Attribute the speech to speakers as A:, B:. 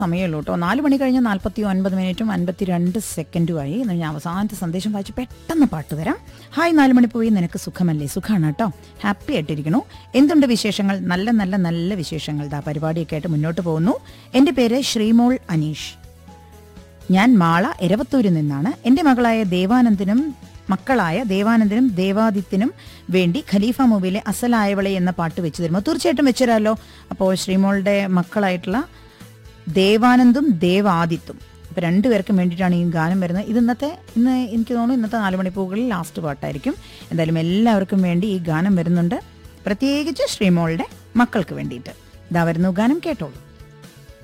A: സമയമുള്ളൂ കേട്ടോ നാല് മണി കഴിഞ്ഞ് നാൽപ്പത്തി ഒൻപത് മിനിറ്റും അൻപത്തി രണ്ട് സെക്കൻഡുമായി എന്നാൽ ഞാൻ അവസാനത്തെ സന്ദേശം വായിച്ച് പെട്ടെന്ന് പാട്ട് തരാം ഹായ് നാല് മണി പോയി നിനക്ക് സുഖമല്ലേ സുഖമാണ് കേട്ടോ ഹാപ്പി ആയിട്ടിരിക്കണു എന്തുണ്ട് വിശേഷങ്ങൾ നല്ല നല്ല നല്ല വിശേഷങ്ങൾ ദാ പരിപാടിയൊക്കെ ആയിട്ട് മുന്നോട്ട് പോകുന്നു എൻ്റെ പേര് ശ്രീമോൾ അനീഷ് ഞാൻ മാള എരവത്തൂരിൽ നിന്നാണ് എൻ്റെ മകളായ ദേവാനന്ദനും മക്കളായ ദേവാനന്ദനും ദേവാദിത്യനും വേണ്ടി ഖലീഫ മൂവിയിലെ അസലായവളെ എന്ന പാട്ട് വെച്ച് തരുമോ തീർച്ചയായിട്ടും വെച്ചുതരാമല്ലോ അപ്പോൾ ശ്രീമോളുടെ മക്കളായിട്ടുള്ള ദേവാനന്ദും ദേവാദിത്തും അപ്പോൾ രണ്ടുപേർക്കും വേണ്ടിയിട്ടാണ് ഈ ഗാനം വരുന്നത് ഇത് ഇന്നത്തെ ഇന്ന് എനിക്ക് തോന്നുന്നു ഇന്നത്തെ നാല് മണിപ്പൂകളിൽ ലാസ്റ്റ് പാട്ടായിരിക്കും എന്തായാലും എല്ലാവർക്കും വേണ്ടി ഈ ഗാനം വരുന്നുണ്ട് പ്രത്യേകിച്ച് ശ്രീമോളുടെ മക്കൾക്ക് വേണ്ടിയിട്ട് ഇതാ വരുന്നു ഗാനം കേട്ടോളൂ